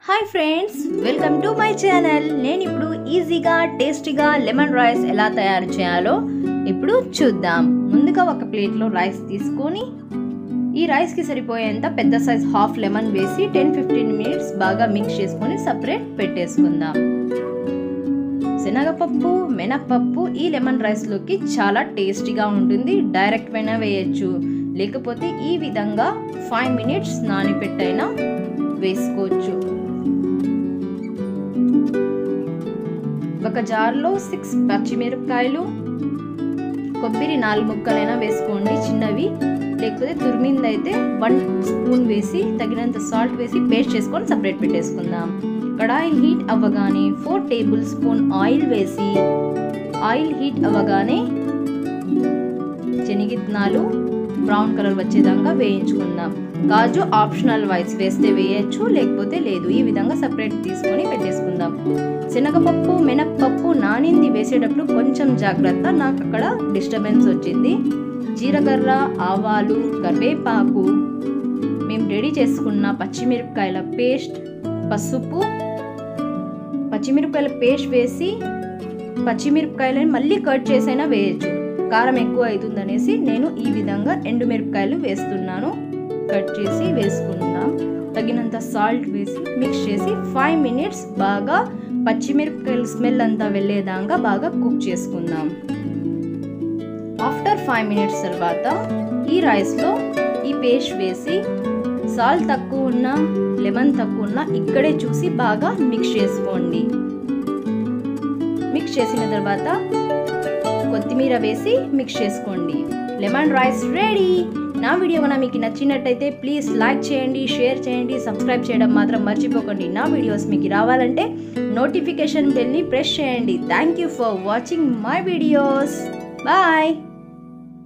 hi friends welcome to my channel నేను ఇప్పుడు ఈజీగా టేస్టీగా లెమన్ రైస్ ఎలా తయారు చేయాలో ఇప్పుడు చూద్దాం ముందుగా ఒక ప్లేట్లో రైస్ తీసుకొని ఈ రైస్కి సరిపోయేంత పెద్ద సైజ్ హాఫ్ లెమన్ వేసి టెన్ ఫిఫ్టీన్ మినిట్స్ బాగా మిక్స్ చేసుకొని సపరేట్ పెట్టేసుకుందాం శనగపప్పు మినప్పప్పు ఈ లెమన్ రైస్లోకి చాలా టేస్టీగా ఉంటుంది డైరెక్ట్ అయినా వేయచ్చు లేకపోతే ఈ విధంగా ఫైవ్ మినిట్స్ నానిపెట్టైనా వేసుకోవచ్చు ఒక జార్లో సిక్స్ పచ్చిమిరపకాయలు కొబ్బరి నాలుగు ముక్కలైనా వేసుకోండి చిన్నవి లేకపోతే తురిమిందైతే వన్ స్పూన్ వేసి తగినంత సాల్ట్ వేసి పేస్ట్ చేసుకొని సపరేట్ పెట్టేసుకుందాం కడాయి హీట్ అవ్వగానే ఫోర్ టేబుల్ స్పూన్ ఆయిల్ వేసి ఆయిల్ హీట్ అవ్వగానే శనగిత్తనాలు బ్రౌన్ కలర్ వచ్చేదాకా వేయించుకుందాం కాజు ఆప్షనల్ వైస్ వేస్తే వేయచ్చు లేకపోతే లేదు ఈ విధంగా సపరేట్ తీసుకొని పెట్టేసుకుందాం శనగపప్పు మినప్పప్పు నానింది వేసేటప్పుడు కొంచెం జాగ్రత్త నాకు అక్కడ డిస్టర్బెన్స్ వచ్చింది జీలకర్ర ఆవాలు కరివేపాకు మేము రెడీ చేసుకున్న పచ్చిమిరపకాయల పేస్ట్ పసుపు పచ్చిమిరపకాయల పేస్ట్ వేసి పచ్చిమిరపకాయలని మళ్ళీ కట్ చేసైనా వేయచ్చు కారం ఎక్కువ అవుతుందనేసి నేను ఈ విధంగా ఎండుమిరపకాయలు వేస్తున్నాను కట్ చేసి వేసుకుందాం తగినంత సాల్ట్ వేసి మిక్స్ చేసి ఫైవ్ మినిట్స్ బాగా పచ్చిమిరపకాయల స్మెల్ అంతా వెళ్ళేదాకా బాగా కుక్ చేసుకుందాం ఆఫ్టర్ ఫైవ్ మినిట్స్ తర్వాత ఈ రైస్లో ఈ పేస్ట్ వేసి సాల్ట్ తక్కువ ఉన్నా లెమన్ తక్కువ ఉన్నా ఇక్కడే చూసి బాగా మిక్స్ చేసుకోండి మిక్స్ చేసిన తర్వాత కొత్తిమీర వేసి మిక్స్ చేసుకోండి లెమన్ రైస్ రెడీ నా వీడియో కనుక మీకు నచ్చినట్టయితే ప్లీజ్ లైక్ చేయండి షేర్ చేయండి సబ్స్క్రైబ్ చేయడం మాత్రం మర్చిపోకండి నా వీడియోస్ మీకు రావాలంటే నోటిఫికేషన్ బెల్ని ప్రెస్ చేయండి thank you for watching my videos bye